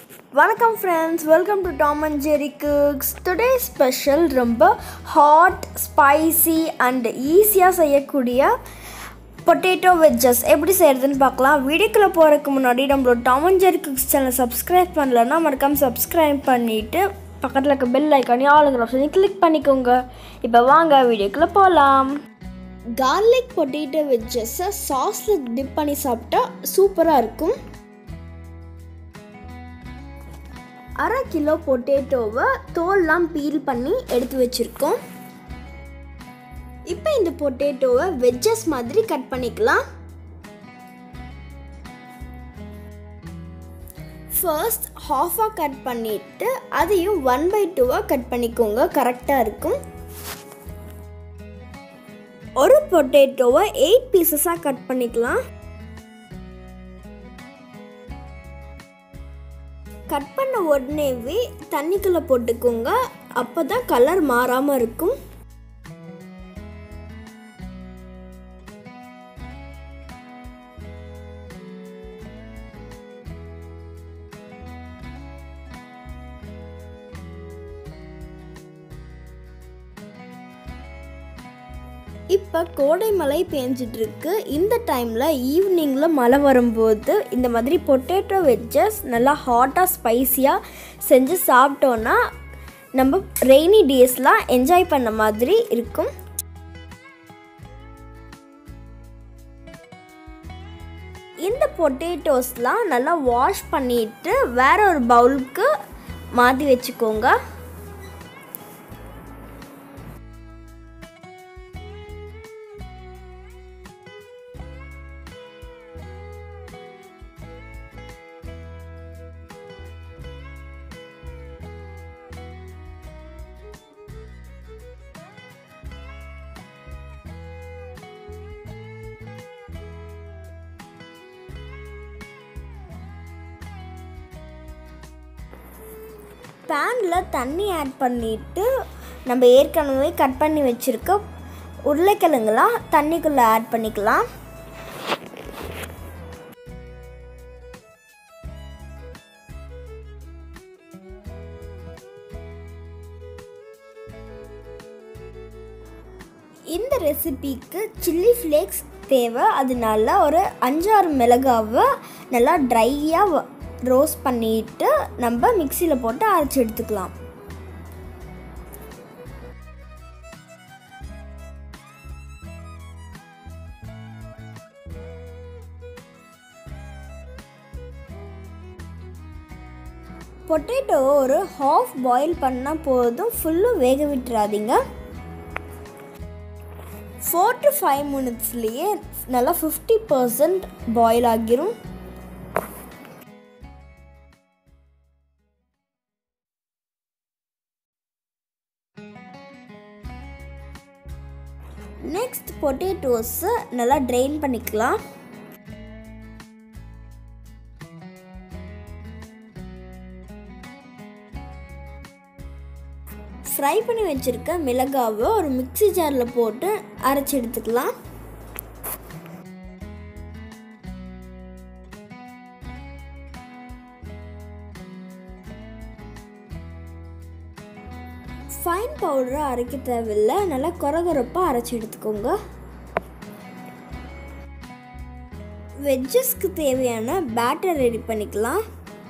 வணக்கம் friends welcome to Tom and Jerry cooks today special ரொம்ப hot spicy and ஈஸியாக செய்யக்கூடிய பொட்டேட்டோ வெஜ்ஜஸ் எப்படி செய்கிறதுன்னு பார்க்கலாம் வீடியோக்குள்ளே போகிறதுக்கு முன்னாடி நம்மளோட Tom and Jerry cooks channel subscribe பண்ணலன்னா மறக்காமல் சப்ஸ்கிரைப் பண்ணிவிட்டு பக்கத்தில் இருக்க பெல் ஐக்கானே ஆளுங்கிற ஆப்ஷனையும் கிளிக் பண்ணிக்கோங்க இப்போ வாங்க வீடியோக்குள்ளே போகலாம் கார்லிக் பொட்டேட்டோ வெஜ்ஜஸை சாஸில் டிப் பண்ணி சாப்பிட்டா சூப்பராக இருக்கும் அரை கிலோ பொட்டேட்டோவை தோல்லாம் பீல் பண்ணி எடுத்து வச்சுருக்கோம் இப்போ இந்த பொட்டேட்டோவை வெஜ்ஜஸ் மாதிரி கட் பண்ணிக்கலாம் ஃபர்ஸ்ட் ஹாஃபாக கட் பண்ணிவிட்டு அதையும் ஒன் பை டூவாக கட் பண்ணிக்கோங்க கரெக்டாக இருக்கும் ஒரு பொட்டேட்டோவை எயிட் பீசஸாக கட் பண்ணிக்கலாம் கட் பண்ண உடனேவே தண்ணிக்குள்ளே போட்டுக்கோங்க அப்போ தான் கலர் மாறாமல் இருக்கும் இப்போ கோடை மழை பேஞ்சிட்டு இருக்கு இந்த டைமில் ஈவினிங்கில் மழை வரும்போது இந்த மாதிரி பொட்டேட்டோ வெஜ்ஜஸ் நல்லா ஹாட்டாக ஸ்பைஸியாக செஞ்சு சாப்பிட்டோன்னா நம்ம ரெய்னி டேஸ்லாம் என்ஜாய் பண்ண மாதிரி இருக்கும் இந்த பொட்டேட்டோஸ்லாம் நல்லா வாஷ் பண்ணிட்டு வேற ஒரு பவுலுக்கு மாற்றி வச்சுக்கோங்க பேனில் தண்ணி ஆட் பண்ணிவிட்டு நம்ம ஏற்கனவே கட் பண்ணி வச்சுருக்க உருளைக்கிழங்குலாம் தண்ணிக்குள்ளே ஆட் பண்ணிக்கலாம் இந்த ரெசிபிக்கு சில்லி ஃப்ளேக்ஸ் தேவை அதனால ஒரு அஞ்சாறு மிளகாவை நல்லா ட்ரையாக ரோஸ்ட் பண்ணிட்டு நம்ம மிக்சியில் போட்டு அரைச்சி எடுத்துக்கலாம் பொட்டேட்டோ ஒரு ஹாஃப் பாயில் பண்ணால் போதும் ஃபுல்லும் வேக விட்டுறாதீங்க ஃபோர் டு ஃபைவ் மினிட்ஸ்லேயே நல்லா ஃபிஃப்டி பர்சன்ட் பாயில் ஆகிரும் நெக்ஸ்ட் பொட்டேட்டோஸை நல்லா ட்ரெயின் பண்ணிக்கலாம் ஃப்ரை பண்ணி வச்சுருக்க மிளகாவை ஒரு மிக்சி ஜாரில் போட்டு அரைச்சி எடுத்துக்கலாம் ஃபைன் பவுடரை அரைக்க தேவையில்லை நல்லா கொரகொரப்பாக அரைச்சி எடுத்துக்கோங்க வெஜ்ஜஸ்க்கு தேவையான பேட்டர் ரெடி பண்ணிக்கலாம்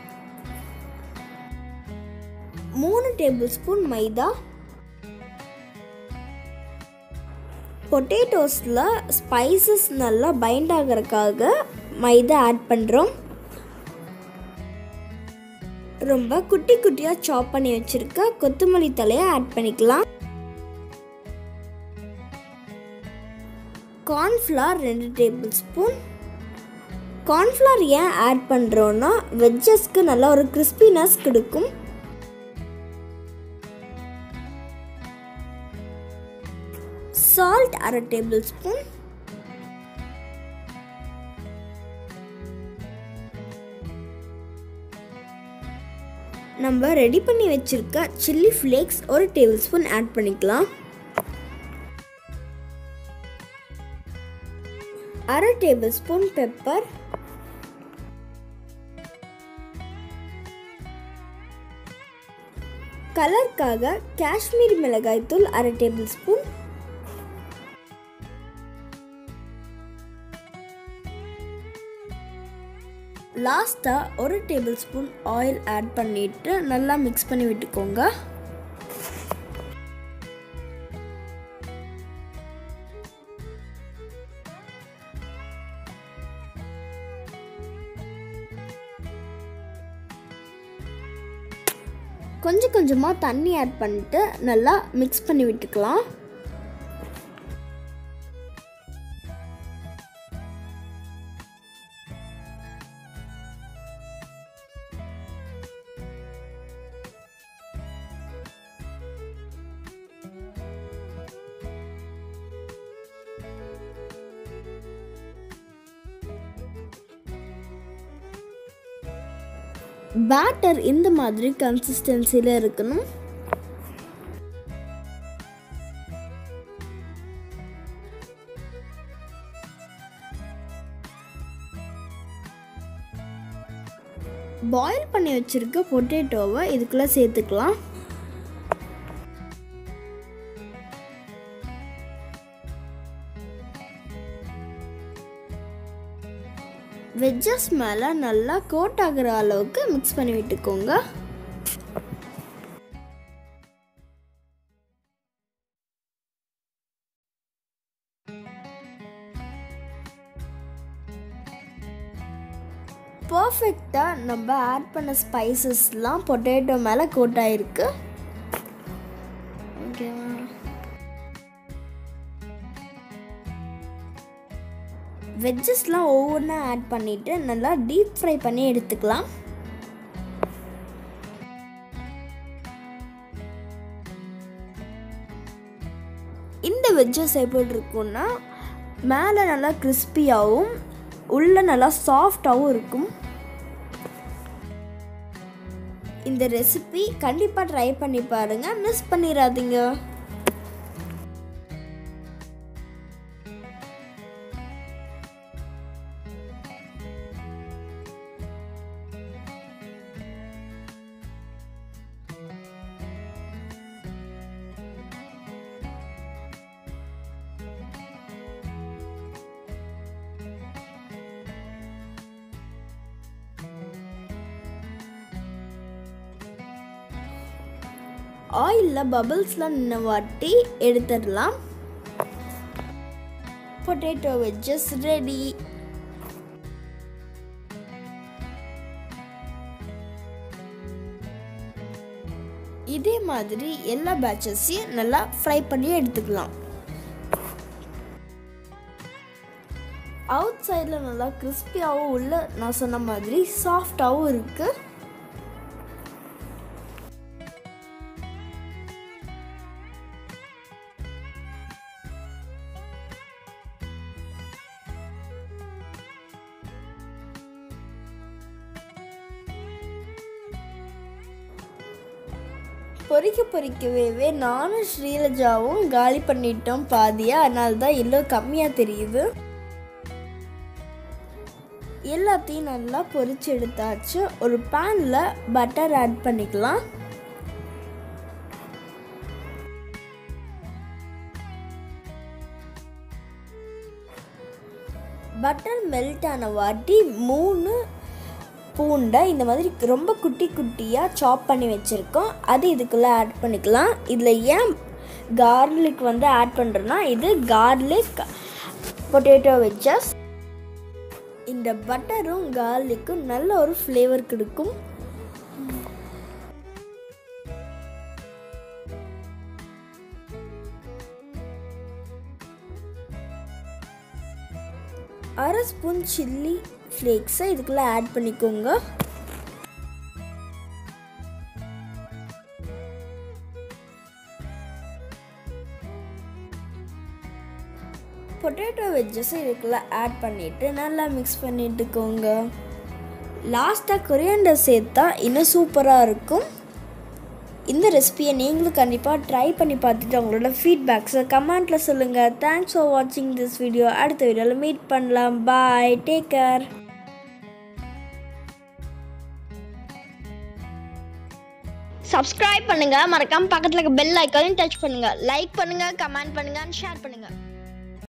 மூணு டேபிள் ஸ்பூன் மைதா பொட்டேட்டோஸில் ஸ்பைசஸ் நல்லா பைண்ட் ஆகிறதுக்காக மைதா ஆட் பண்ணுறோம் ரொம்ப குட்டி குட்டியாக சாப் பண்ணி வச்சுருக்க கொத்தமல்லி தலையை ஆட் பண்ணிக்கலாம் கார்ன்ஃப்ளவர் ரெண்டு டேபிள் ஸ்பூன் கார்ன்ஃப்ளவர் ஏன் ஆட் பண்ணுறோன்னா வெஜ்ஜஸ்க்கு நல்லா ஒரு கிறிஸ்பினஸ் கொடுக்கும் சால்ட் அரை டேபிள் ஸ்பூன் நம்ம ரெடி பண்ணி வச்சுருக்க சில்லி ஃப்ளேக்ஸ் ஒரு டேபிள் ஸ்பூன் ஆட் பண்ணிக்கலாம் அரை டேபிள் ஸ்பூன் பெப்பர் கலருக்காக காஷ்மீரி மிளகாய் தூள் அரை டேபிள் ஸ்பூன் லாஸ்ட்டாக ஒரு டேபிள் ஸ்பூன் ஆயில் ஆட் பண்ணிவிட்டு நல்லா மிக்ஸ் பண்ணி விட்டுக்கோங்க கொஞ்சம் கொஞ்சமாக தண்ணி ஆட் பண்ணிட்டு நல்லா மிக்ஸ் பண்ணி விட்டுக்கலாம் பேட்டர் இந்த மாதிரி கன்சிஸ்டன்சியில் இருக்கணும் பாயில் பண்ணி வச்சுருக்க பொட்டேட்டோவை இதுக்குள்ளே சேர்த்துக்கலாம் வெஜ்ஜஸ் மேலே நல்லா கோட் ஆகிற அளவுக்கு மிக்ஸ் பண்ணி விட்டுக்கோங்க பர்ஃபெக்டாக நம்ம ஆட் பண்ண ஸ்பைசஸ்லாம் பொட்டேட்டோ மேலே கோட் ஆகிருக்கு ஓகேவா வெஜ்ஜஸ்லாம் ஒவ்வொன்றா ஆட் பண்ணிவிட்டு நல்லா டீப் ஃப்ரை பண்ணி எடுத்துக்கலாம் இந்த வெஜ்ஜஸ் எப்படி இருக்கும்னா மேலே நல்லா கிறிஸ்பியாகவும் உள்ளே நல்லா சாஃப்டாகவும் இருக்கும் இந்த ரெசிபி கண்டிப்பாக ட்ரை பண்ணி பாருங்கள் மிஸ் பண்ணிடாதீங்க ஆயிலில் பபிள்ஸ்லாம் நின்ன வாட்டி எடுத்துடலாம் பொட்டேட்டோ வெஜ்ஜஸ் ரெடி இதே மாதிரி எல்லா பேட்சஸையும் நல்லா ஃப்ரை பண்ணி எடுத்துக்கலாம் அவுட் சைடில் நல்லா கிறிஸ்பியாகவும் உள்ள நான் சொன்ன மாதிரி சாஃப்டாகவும் இருக்குது பொறிக்க பொறிக்கவே நானும் ஸ்ரீலஜாவும் காலி பண்ணிட்டோம் பாதியா அதனால தான் எல்லோ கம்மியாக தெரியுது எல்லாத்தையும் நல்லா பொரிச்சு எடுத்தாச்சு ஒரு பேனில் பட்டர் ஆட் பண்ணிக்கலாம் பட்டர் மெல்ட் ஆன வாட்டி மூணு பூண்டை இந்த மாதிரி ரொம்ப குட்டி குட்டியாக சாப் பண்ணி வச்சுருக்கோம் அது இதுக்குள்ளே ஆட் பண்ணிக்கலாம் இதில் ஏன் கார்லிக் வந்து ஆட் பண்ணுறோன்னா இது கார்லிக் பொட்டேட்டோ வெஜ்ஜஸ் இந்த பட்டரும் கார்லிக்கும் நல்ல ஒரு ஃப்ளேவர் கொடுக்கும் அரை ஸ்பூன் சில்லி ஃப்ளேக்ஸை இதுக்குள்ளே ஆட் பண்ணிக்கோங்க பொட்டேட்டோ வெஜ்ஜஸை இதுக்குள்ளே ஆட் பண்ணிவிட்டு நல்லா மிக்ஸ் பண்ணிட்டுக்கோங்க லாஸ்ட்டாக கொரியாண்டர் சேர்த்தா இன்னும் சூப்பராக இருக்கும் இந்த ரெசிபியை நீங்களும் கண்டிப்பாக ட்ரை பண்ணி பார்த்துட்டு உங்களோட ஃபீட்பேக்ஸை கமெண்ட்டில் சொல்லுங்கள் தேங்க்ஸ் ஃபார் வாட்சிங் திஸ் வீடியோ அடுத்த வீடியோவில் மீட் பண்ணலாம் பாய் டேக் கேர் சப்ஸ்கிரைப் பண்ணுங்கள் மறக்காமல் பக்கத்தில் இருக்க பெல் ஐக்கானையும் டச் பண்ணுங்கள் லைக் பண்ணுங்கள் கமெண்ட் பண்ணுங்கள் ஷேர் பண்ணுங்கள்